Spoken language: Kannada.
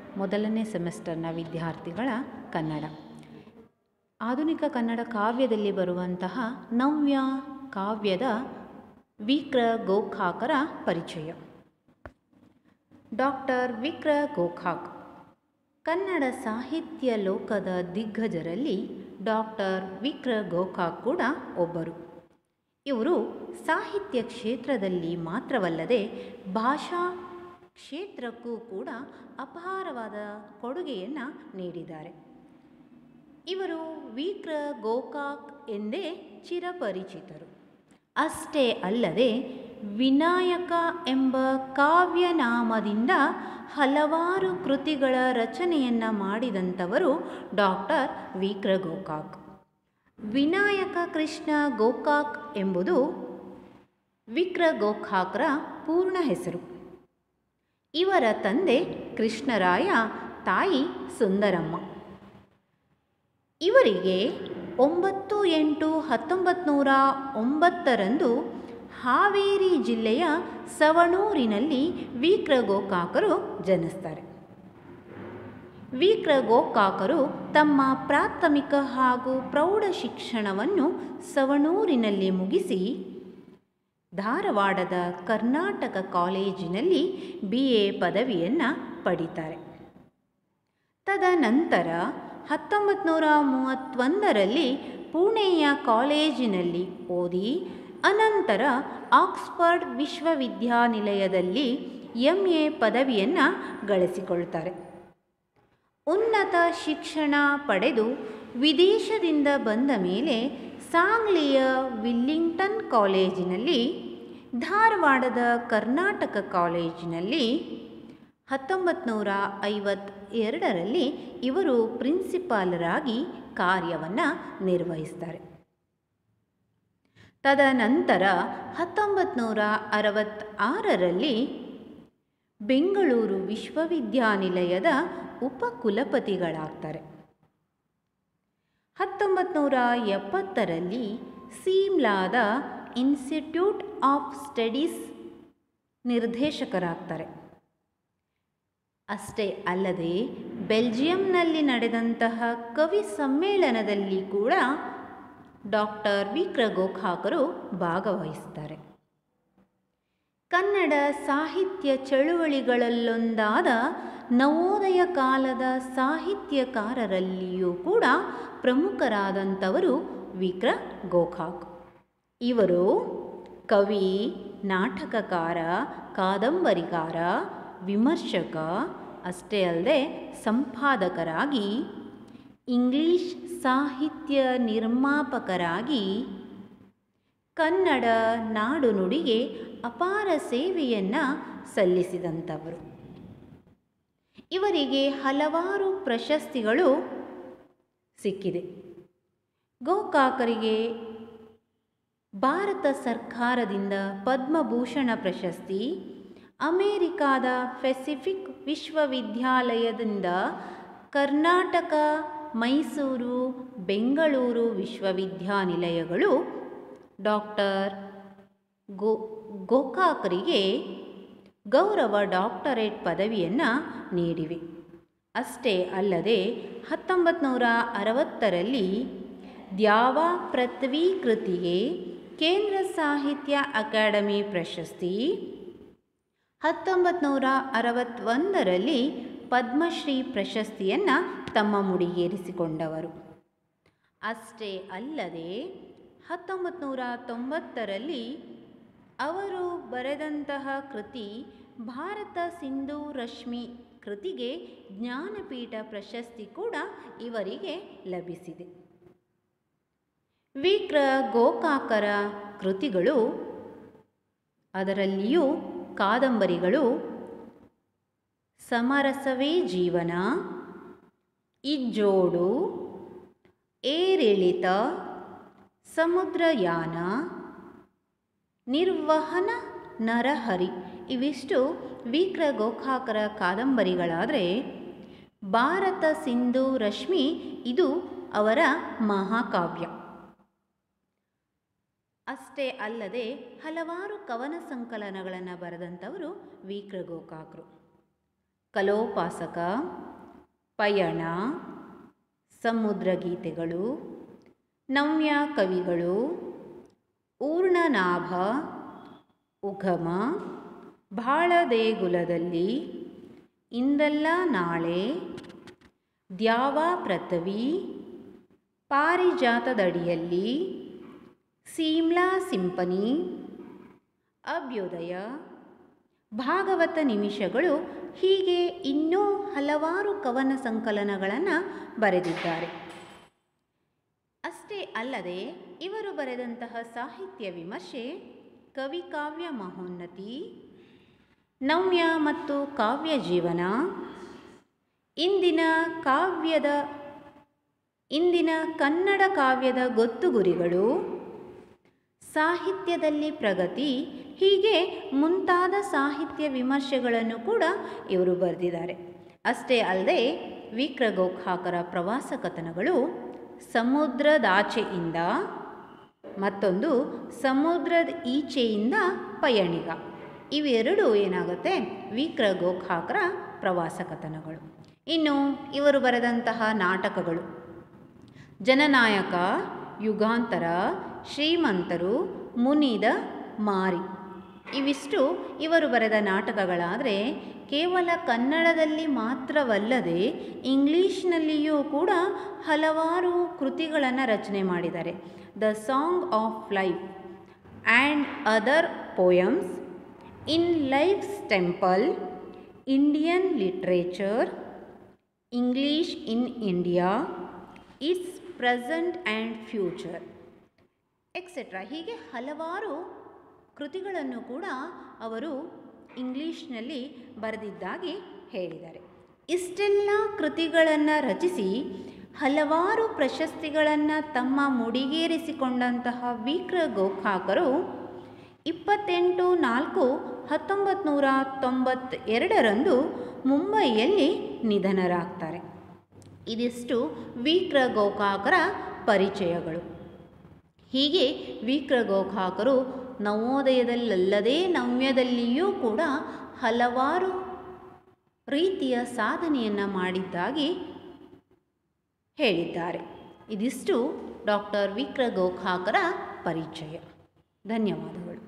ಮೊದಲನೇ ಸೆಮೆಸ್ಟರ್ನ ವಿದ್ಯಾರ್ಥಿಗಳ ಕನ್ನಡ ಆಧುನಿಕ ಕನ್ನಡ ಕಾವ್ಯದಲ್ಲಿ ಬರುವಂತಹ ನವ್ಯ ಕಾವ್ಯದ ವಿಕ್ರ ಗೋಖಾಕರ ಪರಿಚಯ ಡಾಕ್ಟರ್ ವಿಕ್ರ ಗೋಖಾಕ್ ಕನ್ನಡ ಸಾಹಿತ್ಯ ಲೋಕದ ದಿಗ್ಗಜರಲ್ಲಿ ಡಾಕ್ಟರ್ ವಿಕ್ರ ಗೋಖಾಕ್ ಕೂಡ ಒಬ್ಬರು ಇವರು ಸಾಹಿತ್ಯ ಕ್ಷೇತ್ರದಲ್ಲಿ ಮಾತ್ರವಲ್ಲದೆ ಭಾಷಾ ಕ್ಷೇತ್ರಕ್ಕೂ ಕೂಡ ಅಪಾರವಾದ ಕೊಡುಗೆಯನ್ನು ನೀಡಿದ್ದಾರೆ ಇವರು ವಿಕ್ರ ಗೋಕಾಕ್ ಎಂದೇ ಚಿರಪರಿಚಿತರು ಅಷ್ಟೇ ಅಲ್ಲದೆ ವಿನಾಯಕ ಎಂಬ ಕಾವ್ಯನಾಮದಿಂದ ಹಲವಾರು ಕೃತಿಗಳ ರಚನೆಯನ್ನು ಮಾಡಿದಂಥವರು ಡಾಕ್ಟರ್ ವಿಕ್ರ ಗೋಕಾಕ್ ವಿನಾಯಕ ಕೃಷ್ಣ ಗೋಕಾಕ್ ಎಂಬುದು ವಿಕ್ರ ಗೋಕಾಕ್ರ ಪೂರ್ಣ ಹೆಸರು ಇವರ ತಂದೆ ಕೃಷ್ಣರಾಯ ತಾಯಿ ಸುಂದರಮ್ಮ ಇವರಿಗೆ ಒಂಬತ್ತು ಎಂಟು ಹತ್ತೊಂಬತ್ತು ನೂರ ಒಂಬತ್ತರಂದು ಹಾವೇರಿ ಜಿಲ್ಲೆಯ ಸವಣೂರಿನಲ್ಲಿ ವಿಕ್ರ ಗೋಕಾಕರು ಜನಿಸ್ತಾರೆ ವಿಕ್ರ ಗೋಕಾಕರು ತಮ್ಮ ಪ್ರಾಥಮಿಕ ಹಾಗೂ ಪ್ರೌಢ ಶಿಕ್ಷಣವನ್ನು ಸವಣೂರಿನಲ್ಲಿ ಮುಗಿಸಿ ಧಾರವಾಡದ ಕರ್ನಾಟಕ ಕಾಲೇಜಿನಲ್ಲಿ ಬಿ ಎ ಪದವಿಯನ್ನು ಪಡಿತಾರೆ ತದನಂತರ ಹತ್ತೊಂಬತ್ತು ನೂರ ಮೂವತ್ತೊಂದರಲ್ಲಿ ಪುಣೆಯ ಕಾಲೇಜಿನಲ್ಲಿ ಓದಿ ಅನಂತರ ಆಕ್ಸ್ಫರ್ಡ್ ವಿಶ್ವವಿದ್ಯಾನಿಲಯದಲ್ಲಿ ಎಂ ಎ ಪದವಿಯನ್ನು ಗಳಿಸಿಕೊಳ್ತಾರೆ ಉನ್ನತ ಶಿಕ್ಷಣ ಪಡೆದು ವಿದೇಶದಿಂದ ಬಂದ ಮೇಲೆ ಸಾಂಗ್ಲಿಯ ವಿಲ್ಲಿಂಗ್ಟನ್ ಕಾಲೇಜಿನಲ್ಲಿ ಧಾರವಾಡದ ಕರ್ನಾಟಕ ಕಾಲೇಜಿನಲ್ಲಿ ಹತ್ತೊಂಬತ್ತು ನೂರ ಐವತ್ತೆರಡರಲ್ಲಿ ಇವರು ಪ್ರಿನ್ಸಿಪಾಲರಾಗಿ ಕಾರ್ಯವನ್ನು ನಿರ್ವಹಿಸ್ತಾರೆ ತದನಂತರ ಹತ್ತೊಂಬತ್ತು ನೂರ ಅರವತ್ತಾರರಲ್ಲಿ ಬೆಂಗಳೂರು ವಿಶ್ವವಿದ್ಯಾನಿಲಯದ ಉಪಕುಲಪತಿಗಳಾಗ್ತಾರೆ ಹತ್ತೊಂಬತ್ತು ನೂರ ಎಪ್ಪತ್ತರಲ್ಲಿ ಸೀಮ್ಲಾದ ಇನ್ಸ್ಟಿಟ್ಯೂಟ್ ಆಫ್ ಸ್ಟಡೀಸ್ ನಿರ್ದೇಶಕರಾಗ್ತಾರೆ ಅಷ್ಟೇ ಅಲ್ಲದೆ ಬೆಲ್ಜಿಯಂನಲ್ಲಿ ನಡೆದಂತಹ ಕವಿ ಸಮ್ಮೇಳನದಲ್ಲಿ ಕೂಡ ಡಾಕ್ಟರ್ ವಿಕ್ರ ಗೋಖಾಕರು ಭಾಗವಹಿಸ್ತಾರೆ ಕನ್ನಡ ಸಾಹಿತ್ಯ ಚಳುವಳಿಗಳಲ್ಲೊಂದಾದ ನವೋದಯ ಕಾಲದ ಸಾಹಿತ್ಯಕಾರರಲ್ಲಿಯೂ ಕೂಡ ಪ್ರಮುಖರಾದಂಥವರು ವಿಕ್ರ ಗೋಖಾಕ್ ಇವರು ಕವಿ ನಾಟಕಕಾರ ಕಾದಂಬರಿಕಾರ ವಿಮರ್ಶಕ ಅಷ್ಟೇ ಅಲ್ಲದೆ ಸಂಪಾದಕರಾಗಿ ಇಂಗ್ಲಿಷ್ ಸಾಹಿತ್ಯ ನಿರ್ಮಾಪಕರಾಗಿ ಕನ್ನಡ ನಾಡು ನುಡಿಗೆ ಅಪಾರ ಸೇವೆಯನ್ನು ಸಲ್ಲಿಸಿದಂಥವರು ಇವರಿಗೆ ಹಲವಾರು ಪ್ರಶಸ್ತಿಗಳು ಸಿಕ್ಕಿದೆ ಗೋಕಾಕರಿಗೆ ಭಾರತ ಸರ್ಕಾರದಿಂದ ಪದ್ಮಭೂಷಣ ಪ್ರಶಸ್ತಿ ಅಮೇರಿಕಾದ ಪೆಸಿಫಿಕ್ ವಿಶ್ವವಿದ್ಯಾಲಯದಿಂದ ಕರ್ನಾಟಕ ಮೈಸೂರು ಬೆಂಗಳೂರು ವಿಶ್ವವಿದ್ಯಾನಿಲಯಗಳು ಡಾಕ್ಟರ್ ಗೋ ಗೋಕಾಕರಿಗೆ ಗೌರವ ಡಾಕ್ಟರೇಟ್ ಪದವಿಯನ್ನು ನೀಡಿವೆ ಅಷ್ಟೇ ಅಲ್ಲದೆ ಹತ್ತೊಂಬತ್ತು ನೂರ ಅರವತ್ತರಲ್ಲಿ ದ್ಯಾವಾ ಪೃಥ್ವಿ ಕೃತಿಗೆ ಕೇಂದ್ರ ಸಾಹಿತ್ಯ ಅಕಾಡೆಮಿ ಪ್ರಶಸ್ತಿ ಹತ್ತೊಂಬತ್ತು ನೂರ ಅರವತ್ತೊಂದರಲ್ಲಿ ಪದ್ಮಶ್ರೀ ಪ್ರಶಸ್ತಿಯನ್ನು ತಮ್ಮ ಮುಡಿಗೇರಿಸಿಕೊಂಡವರು ಅಷ್ಟೇ ಅಲ್ಲದೆ ಹತ್ತೊಂಬತ್ತು ನೂರ ತೊಂಬತ್ತರಲ್ಲಿ ಅವರು ಬರೆದಂತಹ ಕೃತಿ ಭಾರತ ಸಿಂಧು ರಶ್ಮಿ ಕೃತಿಗೆ ಜ್ಞಾನಪೀಠ ಪ್ರಶಸ್ತಿ ಕೂಡ ಇವರಿಗೆ ಲಭಿಸಿದೆ ವಿಕ್ರ ಗೋಕಾಕರ ಕೃತಿಗಳು ಅದರಲ್ಲಿಯೂ ಕಾದಂಬರಿಗಳು ಸಮರಸವೇ ಜೀವನ ಇಜ್ಜೋಡು ಏರಿಳಿತ ಸಮುದ್ರಯಾನ ನಿರ್ವಹನ ನರಹರಿ ಇವಿಷ್ಟು ವಿಕ್ರ ಗೋಖಾಕರ ಕಾದಂಬರಿಗಳಾದರೆ ಭಾರತ ಸಿಂಧು ರಶ್ಮಿ ಇದು ಅವರ ಮಹಾಕಾವ್ಯ ಅಷ್ಟೇ ಅಲ್ಲದೆ ಹಲವಾರು ಕವನ ಸಂಕಲನಗಳನ್ನು ಬರೆದಂಥವರು ವಿಕ್ರ ಗೋಕಾಕರು ಕಲೋಪಾಸಕ ಪಯಣ ಸಮುದ್ರ ಗೀತೆಗಳು ನವ್ಯ ಕವಿಗಳು ಊರ್ಣನಾಭ ಉಗಮ ಭಾಳ ದೇಗುಲದಲ್ಲಿ ಇಂದಲ್ಲ ನಾಳೆ ದ್ಯಾವಾ ಪೃಥ್ವಿ ಪಾರಿಜಾತದಡಿಯಲ್ಲಿ ಸೀಮ್ಲಾ ಸಿಂಪನಿ ಅಭ್ಯುದಯ ಭಾಗವತ ನಿಮಿಷಗಳು ಹೀಗೆ ಇನ್ನೂ ಹಲವಾರು ಕವನ ಸಂಕಲನಗಳನ್ನು ಬರೆದಿದ್ದಾರೆ ಅಷ್ಟೇ ಅಲ್ಲದೆ ಇವರು ಬರೆದಂತಹ ಸಾಹಿತ್ಯ ವಿಮರ್ಶೆ ಕವಿ ಕಾವ್ಯ ಮಹೋನ್ನತಿ ನವ್ಯ ಮತ್ತು ಕಾವ್ಯ ಜೀವನ ಇಂದಿನ ಕಾವ್ಯದ ಇಂದಿನ ಕನ್ನಡ ಕಾವ್ಯದ ಗೊತ್ತು ಗುರಿಗಳು ಸಾಹಿತ್ಯದಲ್ಲಿ ಪ್ರಗತಿ ಹೀಗೆ ಮುಂತಾದ ಸಾಹಿತ್ಯ ವಿಮರ್ಶೆಗಳನ್ನು ಕೂಡ ಇವರು ಬರೆದಿದ್ದಾರೆ ಅಷ್ಟೇ ಅಲ್ಲದೆ ವಿಕ್ರ ಗೋಖಾಕರ ಪ್ರವಾಸ ಕಥನಗಳು ಸಮುದ್ರದಾಚೆಯಿಂದ ಮತ್ತೊಂದು ಸಮುದ್ರದ ಈಚೆಯಿಂದ ಪಯಣಿಗ ಇವೆರಡು ಏನಾಗುತ್ತೆ ವಿಕ್ರ ಗೋಖಾಕರ ಪ್ರವಾಸ ಕಥನಗಳು ಇನ್ನು ಇವರು ಬರೆದಂತಹ ನಾಟಕಗಳು ಜನನಾಯಕ ಯುಗಾಂತರ ಶ್ರೀಮಂತರು ಮುನಿದ ಮಾರಿ ಇವಿಷ್ಟು ಇವರು ಬರೆದ ನಾಟಕಗಳಾದರೆ ಕೇವಲ ಕನ್ನಡದಲ್ಲಿ ಮಾತ್ರವಲ್ಲದೆ ಇಂಗ್ಲೀಷ್ನಲ್ಲಿಯೂ ಕೂಡ ಹಲವಾರು ಕೃತಿಗಳನ್ನು ರಚನೆ ಮಾಡಿದ್ದಾರೆ the song of life and other poems in life's temple Indian literature English in India its present and future etcetera ಹೀಗೆ ಹಲವಾರು ಕೃತಿಗಳನ್ನು ಕೂಡ ಅವರು ಇಂಗ್ಲೀಷ್ನಲ್ಲಿ ಬರೆದಿದ್ದಾಗಿ ಹೇಳಿದ್ದಾರೆ ಇಷ್ಟೆಲ್ಲ ಕೃತಿಗಳನ್ನು ರಚಿಸಿ ಹಲವಾರು ಪ್ರಶಸ್ತಿಗಳನ್ನು ತಮ್ಮ ಮುಡಿಗೇರಿಸಿಕೊಂಡಂತಹ ವಿಕ್ರ ಗೋಖಾಕರು ಇಪ್ಪತ್ತೆಂಟು ನಾಲ್ಕು ಹತ್ತೊಂಬತ್ತು ನೂರ ತೊಂಬತ್ತೆರಡರಂದು ಮುಂಬಯಿಯಲ್ಲಿ ನಿಧನರಾಗ್ತಾರೆ ಇದಿಷ್ಟು ವಿಕ್ರ ಗೋಕಾಕರ ಪರಿಚಯಗಳು ಹೀಗೆ ವಿಕ್ರ ಗೋಕಾಕರು ನವೋದಯದಲ್ಲಲ್ಲದೆ ನವ್ಯದಲ್ಲಿಯೂ ಕೂಡ ಹಲವಾರು ರೀತಿಯ ಸಾಧನೆಯನ್ನು ಮಾಡಿದ್ದಾಗಿ ಹೇಳಿದ್ದಾರೆ ಇದಿಷ್ಟು ಡಾಕ್ಟರ್ ವಿಕ್ರ ಗೋಖಾಕರ ಪರಿಚಯ ಧನ್ಯವಾದಗಳು